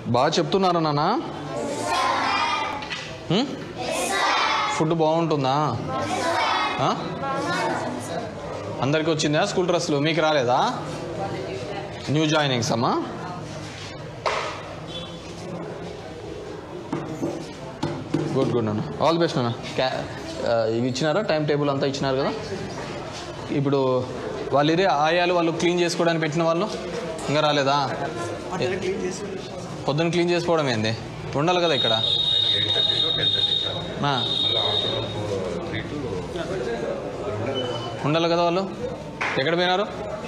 బాగా చెప్తున్నారా నాన్న హ్మ్? ఫుడ్ బాగుంటుందా ఆ? అందరికి వచ్చిందా స్కూల్ డ్రెస్లు మీకు రాలేదా న్యూ జాయినింగ్స్ అమ్మా గుడ్ గుడ్ నాన్న ఆల్ బెస్ట్ నాన్న క్యా ఆ, ఇవి ఇచ్చినారా టైం టేబుల్ అంతా ఇచ్చినారు కదా ఇప్పుడు వాళ్ళు ఇదే ఆయాలు వాళ్ళు క్లీన్ చేసుకోవడానికి పెట్టిన వాళ్ళు ఇంకా రాలేదా పొద్దున్న క్లీన్ చేసుకోవడం ఏంది ఉండాలి కదా ఇక్కడ eight thirty to ten thirty sir ఆ, మళ్ళీ ఆఫ్టర్నూన్ త్రీ టు ఉండాలి కదా వాళ్ళు ఎక్కడ పోయినారు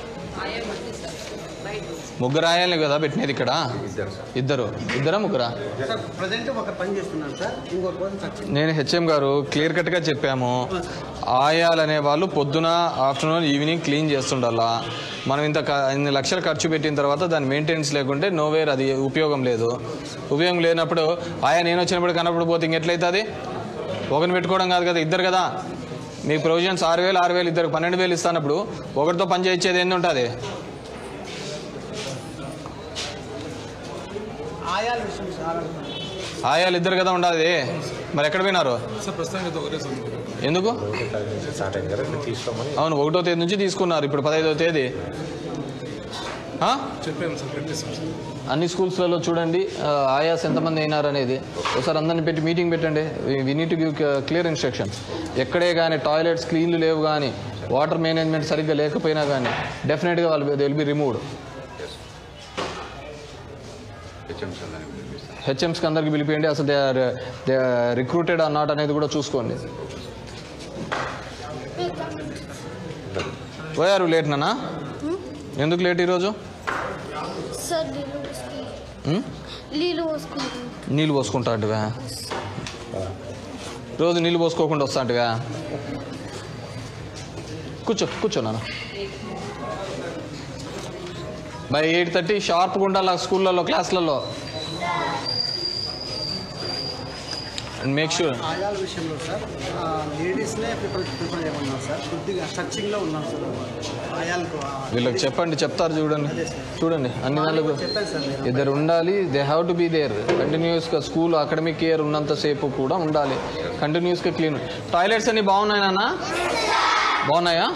ముగ్గురు ఆయాలి కదా పెట్టినది ఇక్కడ ఇద్దరు సార్ ఇద్దరు ఇద్దరా ముగ్గురా సార్ ప్రజెంట్ ఒక పని చేస్తున్నాను సార్ ఇంకొక రోజు సచిన్ నేను హెచ్ఎం గారు క్లియర్ కట్గా చెప్పాము ఆయాలనే వాళ్ళు పొద్దున ఆఫ్టర్నూన్ ఈవినింగ్ క్లీన్ చేస్తుండాలా మనం ఇంత క- ఇన్ని లక్షలు ఖర్చు పెట్టిన తర్వాత దాని మెయింటెనెన్స్ లేకుంటే నోవేర్ అది ఉపయోగం లేదు ఉపయోగం లేనప్పుడు ఆయా నేను వచ్చినప్పుడు కనప్పుడు పోతే ఇంకెట్లయితుంది ఒకరిని పెట్టుకోవడం కాదు కదా ఇద్దరు కదా మీ ప్రొవిజన్స్ ఆరు వేలు ఆరు వేలు ఇద్దరు పన్నెండు వేలు ఇస్తానప్పుడు ఒకరితో పని చేయించేది ఏంది ఉంటుంది ఆయాల విషయం సార్ ఆయాలు ఇద్దరు కదా ఉండాలి మరి ఎక్కడ పోయినారు ఎందుకు స్టార్ట్ అయింది కదా మీరు తీసుకోమని అవును ఒకటో తేదీ నుంచి తీసుకున్నారు ఇప్పుడు పదహైదో తేదీ ఆ? అన్ని స్కూల్స్లలో చూడండి ఆ, ఆయాస్ ఎంతమంది అయినారు అనేది ఒకసారి అందరిని పెట్టి మీటింగ్ పెట్టండి we need give clear instructions ఎక్కడే కానీ టాయిలెట్స్ క్లీన్లు లేవు కానీ వాటర్ మేనేజ్మెంట్ సరిగ్గా లేకపోయినా కానీ డెఫినెట్గా వాళ్ళు they will be removed HMs అందరినీ పిలిపిస్తాను హెచ్ఎంస్కి అందరికి పిలిపియండి అసలు they are they recruited or not అనేది కూడా చూసుకోండి పోయారు లేట్ నానా ఎందుకు లేట్ ఈరోజు సార్ నీళ్ళు పోసుకుంటాం ఉం? నీళ్ళు పోసుకుంటాం నీళ్ళు పోసుకుంటాంటివా రోజు నీళ్ళు పోసుకోకుండా వస్తాంటివా కూర్చో కూర్చో నాన్న బై ఎయిట్ థర్టీ షార్ప్గా ఉండాలి స్కూళ్ళల్లో క్లాసులలో అండ్ మేక్ షూర్ ఆయాల విషయంలో సార్ లేడీస్నే ప్రిపేర్ ప్రిపేర్ చేయమన్నారు సార్ కొద్దిగా స్ట్రచింగ్లో ఉన్నాను సార్ ఆయాలకు ఆ, వీళ్ళకి చెప్పండి చెప్తారు చూడండి చూడండి అన్ని దాంట్లో చెప్పాను సార్ నేను ఇద్దరు ఉండాలి they have to be there కంటిన్యూస్గా స్కూల్ అకాడమిక్ ఇయర్ ఉన్నంతసేపు కూడా ఉండాలి కంటిన్యూస్గా క్లీన్ టాయిలెట్స్ అన్ని బాగున్నాయి నాన్న బాగున్నాయా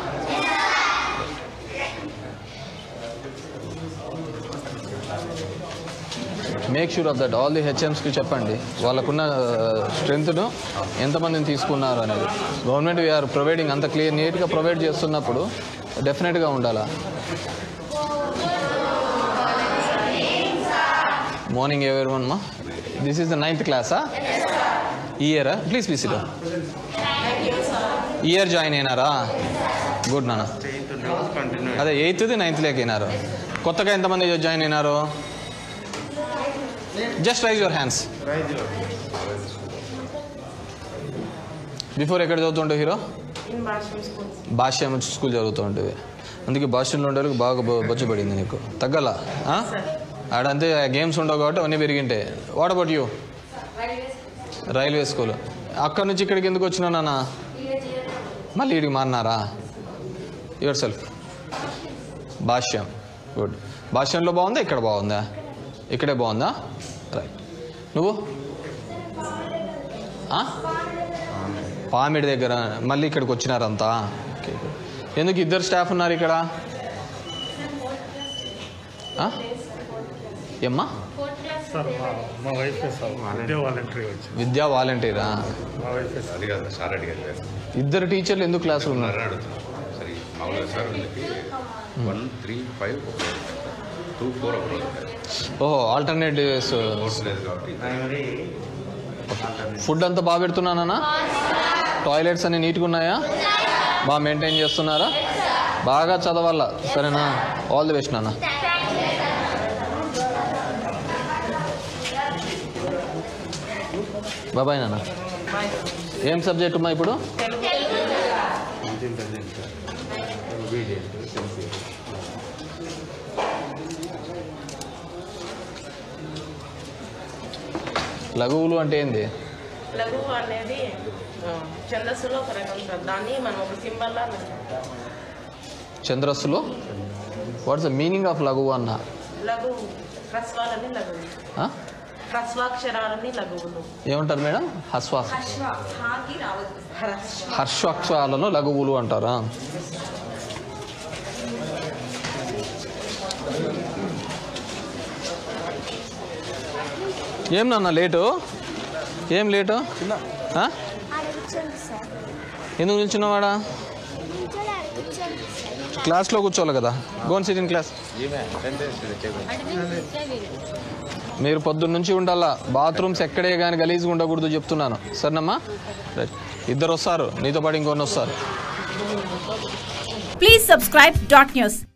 make sure of that all the హెచ్ఎమ్స్కి చెప్పండి వాళ్ళకున్న స్ట్రెంగ్త్ను ఎంతమందిని తీసుకున్నారు అనేది గవర్నమెంట్ వీఆర్ ప్రొవైడింగ్ అంత క్లియర్ నీట్గా ప్రొవైడ్ చేస్తున్నప్పుడు డెఫినెట్గా ఉండాలా మార్నింగ్ ఎవరి వన్ మా దిస్ ఈస్ ద నైన్త్ క్లాసా ఇయరా ప్లీజ్ ప్లీజ్ ఇరా ఇయర్ జాయిన్ అయినారా గుడ్ నాన్న అదే ఎయిత్ది నైన్త్లోకి అయినారు కొత్తగా ఎంతమంది జాయిన్ అయినారు just raise your hands before ఎక్కడ చదువుతుంటే హీరో భాష్యం స్కూల్ చదువుతూ ఉంటుంది అందుకే భాష్యంలో ఉండే వాళ్ళకి బాగా బొ- బొచ్చు పడింది నీకు తగ్గల ఆ? ఆడంతే గేమ్స్ ఉండవు కాబట్టి అవన్నీ పెరిగింటాయి what about you railway school అక్కడ నుంచి ఇక్కడికి ఎందుకు వచ్చినావు నాన్న మళ్ళీ ఇడికి మారినారా యువర్ సెల్ఫ్ భాష్యం గుడ్ భాష్యంలో బాగుందా ఇక్కడ బాగుందా ఇక్కడే బాగుందా రైట్ నువ్వు ఆ? పామిడి దగ్గర మళ్ళీ ఇక్కడికి వచ్చినారంతా ఓకే ఎందుకు ఇద్దరు స్టాఫ్ ఉన్నారు ఇక్కడ ఆ? ఏమ్మా సార్ మా మా వైఫ్ సార్ విద్యా వాలంటరీ వచ్చి విద్యా వాలంటీరా మా వైఫ్ అది కాదు సార్ అడిగారు వేరే. ఇద్దరు టీచర్లు ఎందుకు క్లాసులు ఉన్నారు ఉన్నారని అడుగుతున్నాను సరే మామూలుగా సార్ వీళ్ళకి వన్ త్రీ ఫైవ్ ఒక టూ ఫోర్ ఒక రోజు ఉంటాయి ఓహో ఆల్టర్నేట్ డేస్ కోర్స్ లేదు కాబట్టి ఫుడ్ అంతా బాగా పెడుతున్నానా టాయిలెట్స్ అన్ని నీట్గా ఉన్నాయా బాగా మెయింటైన్ చేస్తున్నారా బాగా చదవాలా సరేనా ఆల్ ది బెస్ట్ నాన్న బాబాయ్ నాన్న ఏం సబ్జెక్ట్ అమ్మా ఇప్పుడు లఘువులు అంటే ఏంది లఘువు అనేది ఆ, ఛందస్సులో ఒక రకం సార్ దాన్ని మనం ఒక సింబల్ లా చంద్రస్సులో వాట్స్ ద మీనింగ్ ఆఫ్ లఘువు అన్న లఘు హ్రస్వాలని లఘువులు ఆ? హ్రస్వాక్షరాలని లఘువులు ఏమంటారు మేడం హస్వా హర్ష్వ హాకి రావద్దు హ్రస్వ హర్షాక్షరాలను లఘువులు అంటారా ఏం నాన్న లేటు ఏం లేటు ఆ? ఆడ కూర్చోండి సార్ ఎందుకు నిల్చున్నావాడా కూర్చోండి ఆడ కూర్చోండి సార్ క్లాస్లో కూర్చోవాలి కదా గోన్ సిట్ ఇన్ క్లాస్ అంటే మేము ఇట్లా విను మీరు పొద్దున్న నుంచి ఉండాలా బాత్రూమ్స్ ఎక్కడే కానీ గలీజ్గా ఉండకూడదు చెప్తున్నాను సరేనమ్మా రైట్ ఇద్దరు వస్తారు నీతో పాటు ఇంకొన్ని వస్తారు Please subscribe dot news.